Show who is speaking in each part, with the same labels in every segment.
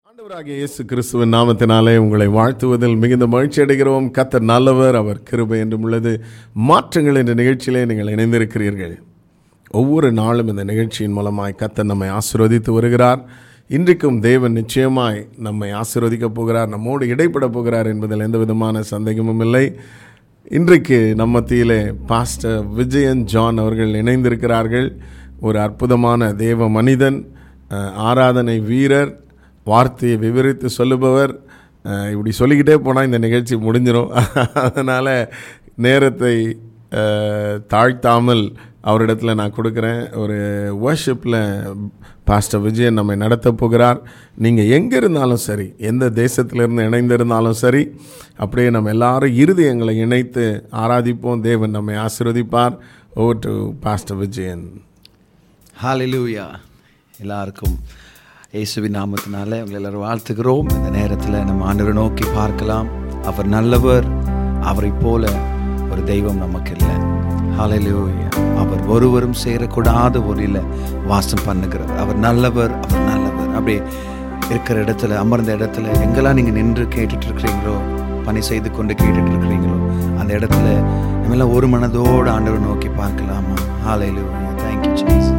Speaker 1: ஆண்டவராகிய இயேசு கிறிஸ்துவின் நாமத்தினாலே உங்களை வாழ்த்துவதில் மிகுந்த மகிழ்ச்சி அடைகிறோம் கத்தர் நல்லவர் அவர் கிருபை என்றும் உள்ளது மாற்றங்கள் என்ற நிகழ்ச்சியிலே நீங்கள் இணைந்திருக்கிறீர்கள் ஒவ்வொரு நாளும் இந்த நிகழ்ச்சியின் மூலமாய் கத்தர் நம்மை ஆசீர்வதித்து வருகிறார் இன்றைக்கும் தேவன் நிச்சயமாய் நம்மை ஆசீர்வதிக்கப் போகிறார் நம்மோடு இடைப்பட போகிறார் என்பதில் எந்த விதமான சந்தேகமும் இல்லை இன்றைக்கு நம்ம மத்தியிலே பாஸ்டர் விஜயன் ஜான் அவர்கள் இணைந்திருக்கிறார்கள் ஒரு அற்புதமான தேவ மனிதன் அஹ், ஆராதனை வீரர் வார்த்தையை விவரித்து சொல்லுபவர் அஹ், இப்படி சொல்லிக்கிட்டே போனால் இந்த நிகழ்ச்சி முடிஞ்சிடும் அதனால் நேரத்தை அஹ், தாழ்த்தாமல் அவரிடத்துல நான் கொடுக்குறேன் ஒரு வர்ஷிப்பில் பாஸ்டர் விஜயன் நம்மை நடத்த போகிறார் நீங்கள் எங்கே இருந்தாலும் சரி எந்த தேசத்திலிருந்து இணைந்திருந்தாலும் சரி அப்படியே நம்ம எல்லாரும் இருதயங்களை இணைத்து ஆராதிப்போம் தேவன் நம்மை ஆசீர்வதிப்பார் ஓவர் டு பாஸ்டர் விஜயன்
Speaker 2: ஹalleluya எல்லாருக்கும் இயேசுவின் நாமத்தினால உங்களை எல்லாரும் வாழ்த்துகிறோம் இந்த நேரத்தில் நம்ம ஆண்டவரை நோக்கி பார்க்கலாம் அவர் நல்லவர் அவரை போல ஒரு தெய்வம் நமக்கு இல்லை ஹalleluya அவர் ஒருவரும் சேரக்கூடாத ஒரில் வாசம் பண்ணுகிறவர் அவர் நல்லவர் அவர் நல்லவர் அப்படியே இருக்கிற இடத்துல அமர்ந்த இடத்துல எங்கெல்லாம் நீங்கள் நின்று கேட்டுட்டு இருக்கிறீங்களோ பணி செய்து கொண்டு கேட்டுட்டு இருக்கிறீங்களோ அந்த இடத்துல நம்ம எல்லாம் ஒரு மனதோடு ஆண்டவரை நோக்கி பார்க்கலாமா ஹalleluya thank you jesus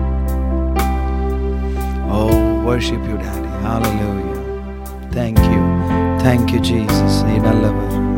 Speaker 2: Oh, worship you, Daddy. Hallelujah. Thank you. Thank you, Jesus. நீ நல்லவர்